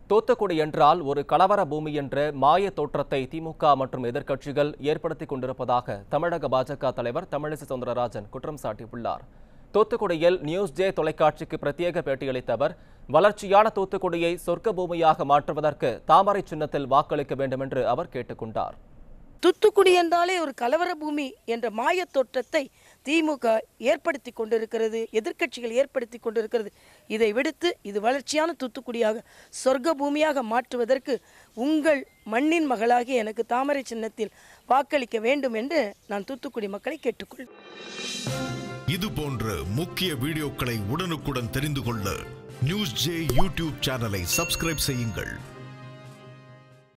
தூத்துக்குடி என்றால் ஒரு கலவர பூமி என்ற மாய தோற்றத்தை திமுக மற்றும் எதிர்க்கட்சிகள் ஏற்படுத்திக் கொண்டிருப்பதாக தமிழக பாஜக தலைவர் தமிழிசை சவுந்தரராஜன் குற்றம் சாட்டியுள்ளார் தூத்துக்குடியில் நியூஸ் ஜே தொலைக்காட்சிக்கு பிரத்யேக பேட்டியளித்த அவர் வளர்ச்சியான தூத்துக்குடியை சொர்க்க பூமியாக மாற்றுவதற்கு தாமரை சின்னத்தில் வாக்களிக்க வேண்டும் என்று அவர் கேட்டுக்கொண்டார் தூத்துக்குடி என்றாலே ஒரு கலவர பூமி என்ற மாயத் தோற்றத்தை திமுக ஏற்படுத்தி கொண்டிருக்கிறது எதிர்க்கட்சிகள் ஏற்படுத்தி கொண்டிருக்கிறது இதை விடுத்து இது வளர்ச்சியான தூத்துக்குடியாக சொர்க்க பூமியாக மாற்றுவதற்கு உங்கள் மண்ணின் மகளாகி எனக்கு தாமரை சின்னத்தில் வாக்களிக்க வேண்டும் என்று நான் தூத்துக்குடி மக்களை கேட்டுக்கொள்வேன் இது போன்ற முக்கிய வீடியோக்களை உடனுக்குடன் தெரிந்து கொள்ள நியூஸ் ஜே யூடியூப் சேனலை சப்ஸ்கிரைப் செய்யுங்கள்